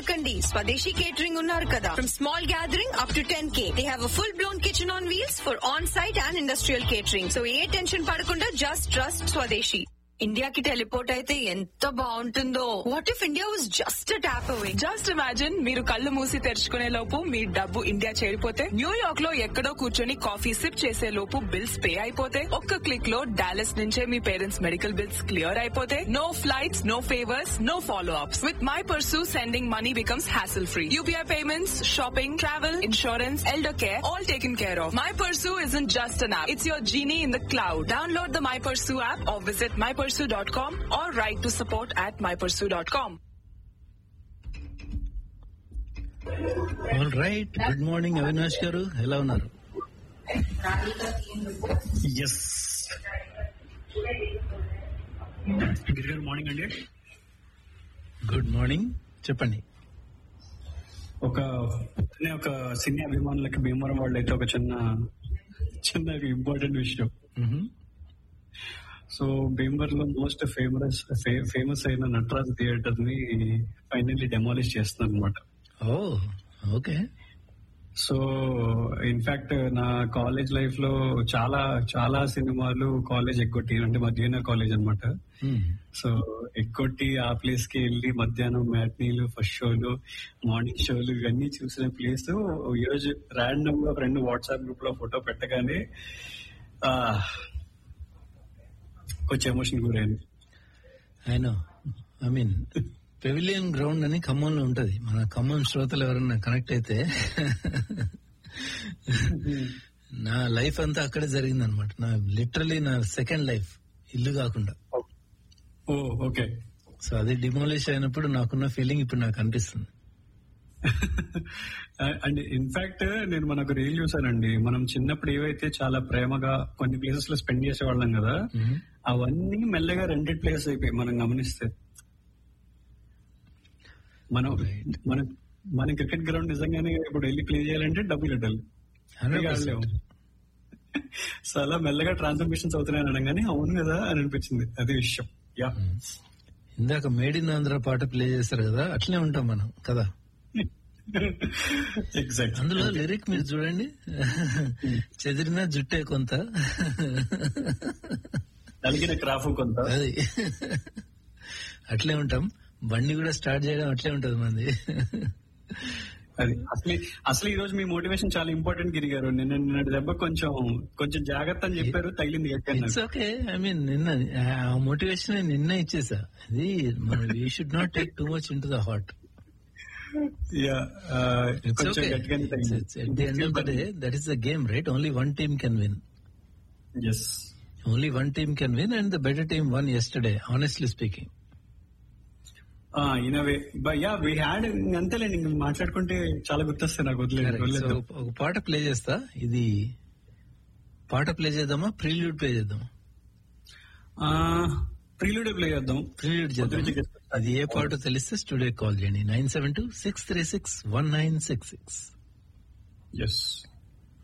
పడకండి స్వదేశీ కేటరింగ్ ఉన్నారు కదా from small gathering up to ten K they have full blown kitchen on wheels for on site and industrial catering so ఏ tension పడకుండా just trust Swadeshi ఇండియాకి teleport అయితే ఎంత బాగుంటుందో what if India was just tap away just imagine మీరు కళ్ళు మూసి తెరుచుకునే లోపు మీ డబ్బు ఇండియా చేరిపోతే న్యూయార్క్ లో ఎక్కడో కూర్చొని కాఫీ సిప్ చేసే లోపు బిల్స్ పే అయిపోతే ఒక్క క్లిక్ లో డాలస్ నుంచే మీ పేరెంట్స్ మెడికల్ బిల్స్ క్లియర్ అయిపోతే no flights no favours no follow ups with my Pursu sending money becomes hassle free UPI payments shopping travel insurance elder care all taken care of my Pursu is in just an app it's your genie in the cloud download the my Pursu app or visit my Pursu dot com or write to support at my Pursu dot com all right good morning Avinash గారు ఎలా ఉన్నారు yes గిరిగారు morning అండి good morning చెప్పండి ఒక పొద్దున్నే ఒక సినీ అభిమానులకి భీమవరం వాళ్ళు అయితే ఒక చిన్న చిన్న ఇంపార్టెంట్ విషయం మ్హూ. సో భీమవరం లో మోస్ట్ ఫేమస్ ఫేమస్ అయిన నటరాజ్ థియేటర్ ని ఫైనల్లీ డెమాలిష్ చేస్తున్నారు అనమాట ఓ ఓకే సో ఇన్ఫాక్ట్ నా కాలేజ్ లైఫ్ లో చాలా చాలా సినిమాలు కాలేజ్ ఎగ్గొట్టి అంటే మధ్యాహ్న కాలేజ్ అన్నమాట మ్. సో ఎక్కొట్టి ఆ ప్లేస్ కి వెళ్ళి మధ్యాహ్నం మ్యాట్నీలు ఫస్ట్ షోలు మార్నింగ్ షోలు ఇవన్నీ చూసిన ప్లేస్ ఈ రోజు ర్యాండమ్ గా ఫ్రెండ్ వాట్సాప్ గ్రూప్ లో ఫోటో పెట్టగానే ఆ, కొంచెం ఎమోషన్ గురైంది I know I mean pavilion ground అని ఖమ్మంలో ఉంటది మన ఖమ్మం శ్రోతలు ఎవరన్నా కనెక్ట్ అయితే నా లైఫ్ అంతా అక్కడే జరిగింది అనమాట నా లిటరలీ నా సెకండ్ లైఫ్ ఇల్లు కాకుండా ఓ ఓకే సో అది డిమాలిష్ అయినప్పుడు నాకున్న ఫీలింగ్ ఇప్పుడు నాకు అనిపిస్తుంది అండ్ ఇన్ఫాక్ట్ నేను మనకు రీల్ చూసానండి మనం చిన్నప్పుడు ఏవైతే చాలా ప్రేమగా కొన్ని ప్లేసెస్ లో స్పెండ్ చేసేవాళ్ళం కదా మ్మ్. అవన్నీ మెల్లగా రెండెడ్ ప్లేస్ అయిపోయి మనం గమనిస్తే మనం మన మన క్రికెట్ గ్రౌండ్ నిజంగానే ఇప్పుడు వెళ్ళి ప్లే చేయాలంటే డబ్బులు కట్టాలి 100%. సో అలా మెల్లగా ట్రాన్స్ఫర్మేషన్స్ అవుతున్నాయని అనగానే అవును కదా అని అనిపించింది అదే విషయం యా ఇందాక మేడ్ ఇన్ ఆంధ్ర పాట ప్లే చేశారు కదా అట్లే ఉంటాం మనం కదా ఎగ్జాక్ట్ అందులో లిరిక్ మీరు చూడండి చెదిరిన జుట్టే కొంత నలిగిన క్రాఫ్ కొంత అది అట్లే ఉంటాం బండి కూడా స్టార్ట్ చేయడం అట్లే ఉంటది మంది అది అసలు అసలు ఈ రోజు మీ మోటివేషన్ చాలా ఇంపార్టెంట్ గిరి గారు నిన్న నిన్న దెబ్బ కొంచెం కొంచెం జాగ్రత్త అని చెప్పారు తగిలింది గట్టిగా ఇట్స్ ఓకే ఐ మీన్ నిన్న ఆ మోటివేషన్ నిన్న ఇచ్చేసా అది మనం you should not take too much into the heart ya it's కొంచెం ఓకే గట్టిగానే at the end of the day that is the game right only one team can win yes only one team can win and the better team won yesterday honestly speaking anyway ya we had అంతేలేండి ఇంక మాట్లాడుకుంటే చాలా గుర్తొస్తాయి నాకు వదిలేదు so వదిలేద్దాం. ఒక పాట ప్లే చేస్తా ఇది పాట ప్లే చేద్దామా ప్రీల్యూడ్ ప్లే చేద్దామా ఆ ప్రిల్యూడ్ ప్లే చేద్దాం ప్రీల్యూడ్ చేద్దాం పొద్దున్నే చేస్తా. అది ఏ పాటో తెలిస్తే స్టూడియో కాల్ చేయండి nine seven two six three six one nine six six yes